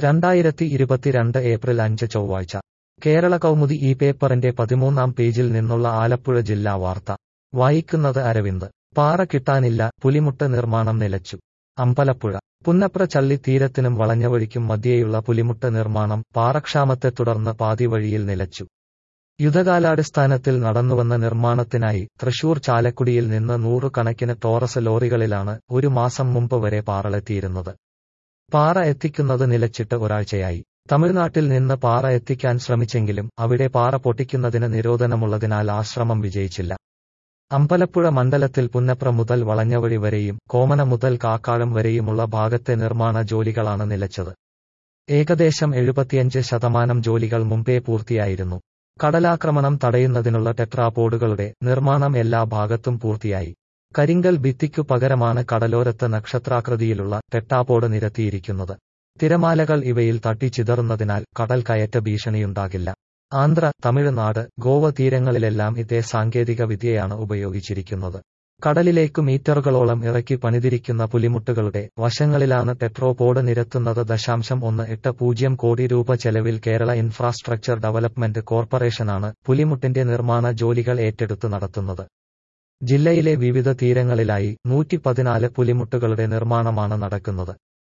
രണ്ടായിരത്തി ഇരുപത്തിരണ്ട് ഏപ്രിൽ അഞ്ച് ചൊവ്വാഴ്ച കേരള കൗമുദി ഈ പേപ്പറിന്റെ പതിമൂന്നാം പേജിൽ നിന്നുള്ള ആലപ്പുഴ ജില്ലാ വാർത്ത വായിക്കുന്നത് അരവിന്ദ് പാറ കിട്ടാനില്ല പുലിമുട്ട് നിർമ്മാണം നിലച്ചു അമ്പലപ്പുഴ പുന്നപ്ര ചള്ളി തീരത്തിനും വളഞ്ഞവഴിക്കും മധ്യേയുള്ള പുലിമുട്ട് നിർമ്മാണം പാറക്ഷാമത്തെ തുടർന്ന് പാതിവഴിയിൽ നിലച്ചു യുദ്ധകാലാടിസ്ഥാനത്തിൽ നടന്നുവന്ന നിർമ്മാണത്തിനായി തൃശൂർ ചാലക്കുടിയിൽ നിന്ന് നൂറുകണക്കിന് ടോറസ് ലോറികളിലാണ് ഒരു മാസം മുമ്പ് വരെ പാറളെത്തിയിരുന്നത് പാറ എത്തിക്കുന്നത് നിലച്ചിട്ട് ഒരാഴ്ചയായി തമിഴ്നാട്ടിൽ നിന്ന് പാറ എത്തിക്കാൻ ശ്രമിച്ചെങ്കിലും അവിടെ പാറ പൊട്ടിക്കുന്നതിന് നിരോധനമുള്ളതിനാൽ ആശ്രമം വിജയിച്ചില്ല അമ്പലപ്പുഴ മണ്ഡലത്തിൽ പുന്നപ്ര മുതൽ വളഞ്ഞവഴി വരെയും കോമന മുതൽ കാക്കാഴം വരെയുമുള്ള ഭാഗത്തെ നിർമ്മാണ ജോലികളാണ് നിലച്ചത് ഏകദേശം എഴുപത്തിയഞ്ച് ശതമാനം ജോലികൾ മുമ്പേ പൂർത്തിയായിരുന്നു കടലാക്രമണം തടയുന്നതിനുള്ള ടെട്രാപോഡുകളുടെ നിർമ്മാണം എല്ലാ ഭാഗത്തും പൂർത്തിയായി കരിങ്കൽ ഭിത്തിക്കു പകരമാണ് കടലോരത്ത് നക്ഷത്രാകൃതിയിലുള്ള ടെട്ടാപോഡ് നിരത്തിയിരിക്കുന്നത് തിരമാലകൾ ഇവയിൽ തട്ടിച്ചിതറുന്നതിനാൽ കടൽ കയറ്റ ഭീഷണിയുണ്ടാകില്ല ആന്ധ്ര തമിഴ്നാട് ഗോവ തീരങ്ങളിലെല്ലാം ഇതേ സാങ്കേതിക വിദ്യയാണ് ഉപയോഗിച്ചിരിക്കുന്നത് കടലിലേക്കു മീറ്ററുകളോളം ഇറക്കി പണിതിരിക്കുന്ന പുലിമുട്ടുകളുടെ വശങ്ങളിലാണ് ടെട്രോപോഡ് നിരത്തുന്നത് ദശാംശം ഒന്ന് എട്ട് പൂജ്യം കോടി രൂപ ചെലവിൽ കേരള ഇൻഫ്രാസ്ട്രക്ചർ ഡെവലപ്മെന്റ് കോർപ്പറേഷനാണ് പുലിമുട്ടിന്റെ നിർമ്മാണ ജോലികൾ ഏറ്റെടുത്ത് നടത്തുന്നത് ജില്ലയിലെ വിവിധ തീരങ്ങളിലായി നൂറ്റി പതിനാല് പുലിമുട്ടുകളുടെ നിർമ്മാണമാണ് നടക്കുന്നത്